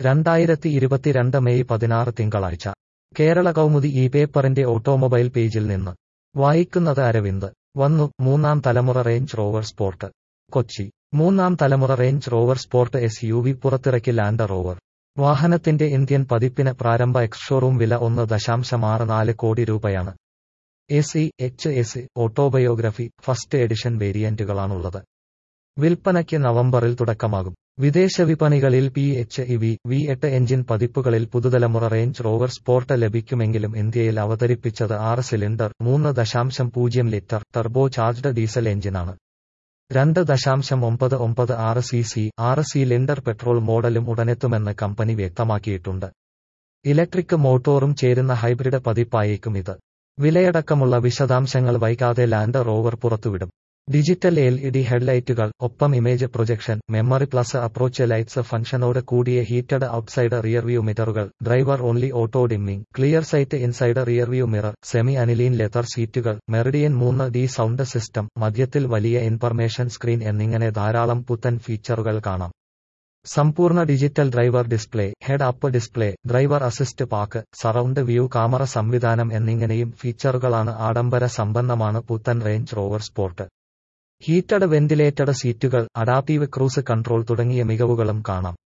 രണ്ടായിരത്തി ഇരുപത്തിരണ്ട് മെയ് പതിനാറ് തിങ്കളാഴ്ച കേരള കൗമുദി ഈ പേപ്പറിന്റെ ഓട്ടോമൊബൈൽ പേജിൽ നിന്ന് വായിക്കുന്നത് അരവിന്ദ് വന്നു മൂന്നാം തലമുറ റേഞ്ച് റോവർ സ്പോർട്ട് കൊച്ചി മൂന്നാം തലമുറ Range Rover Sport S U V പുറത്തിറക്കി ലാൻഡ് റോവർ വാഹനത്തിന്റെ ഇന്ത്യൻ പതിപ്പിന് പ്രാരംഭ എക്സ്ഷോറൂം വില ഒന്ന് ദശാംശം ആറ് നാല് കോടി രൂപയാണ് A C H S autobiography first edition വേരിയന്റുകളാണുള്ളത് വിൽപ്പനയ്ക്ക് നവംബറിൽ തുടക്കമാകും വിദേശ വിപണികളിൽ P H E V V എട്ട് എഞ്ചിൻ പതിപ്പുകളിൽ പുതുതലമുറ റേഞ്ച് റോവർ സ്പോർട്ട് ലഭിക്കുമെങ്കിലും ഇന്ത്യയിൽ അവതരിപ്പിച്ചത് ആറ് സിലിണ്ടർ മൂന്ന് ദശാംശം പൂജ്യം ലിറ്റർ ടർബോ ചാർജ്ഡ് ഡീസൽ എഞ്ചിനാണ് രണ്ട് ദശാംശം ഒമ്പത് ഒമ്പത് ആറ് സി സി ആറ് സിലിണ്ടർ പെട്രോൾ മോഡലും ഉടനെത്തുമെന്ന് കമ്പനി വ്യക്തമാക്കിയിട്ടുണ്ട് ഇലക്ട്രിക് മോട്ടോറും ചേരുന്ന ഹൈബ്രിഡ് പതിപ്പായേക്കും ഇത് വിലയടക്കമുള്ള വിശദാംശങ്ങൾ വൈകാതെ ലാൻഡ് റോവർ പുറത്തുവിടും ഡിജിറ്റൽ എൽ ഇ ഡി ഹെഡ്ലൈറ്റുകൾ ഒപ്പം image projection memory plus approach lights ഫംഗ്ഷനോട് കൂടിയ ഹീറ്റഡ് ഔട്ട്സൈഡ് റിയർവ്യൂ മിററുകൾ driver only auto dimming clear sight inside rearview mirror semi aniline leather സീറ്റുകൾ മെറിഡിയൻ മൂന്ന് ഡി സൗണ്ട് സിസ്റ്റം മധ്യത്തിൽ വലിയ ഇൻഫർമേഷൻ സ്ക്രീൻ എന്നിങ്ങനെ ധാരാളം പുത്തൻ ഫീച്ചറുകൾ കാണാം സമ്പൂർണ്ണ digital driver display head up display driver assist pack surround view camera സംവിധാനം എന്നിങ്ങനെയും ഫീച്ചറുകളാണ് ആഡംബര സമ്പന്നമാണ് പുത്തൻ Range Rover Sport heated ventilated സീറ്റുകൾ അഡാപ്റ്റീവ് ക്രൂസ് കൺട്രോൾ തുടങ്ങിയ മികവുകളും കാണാം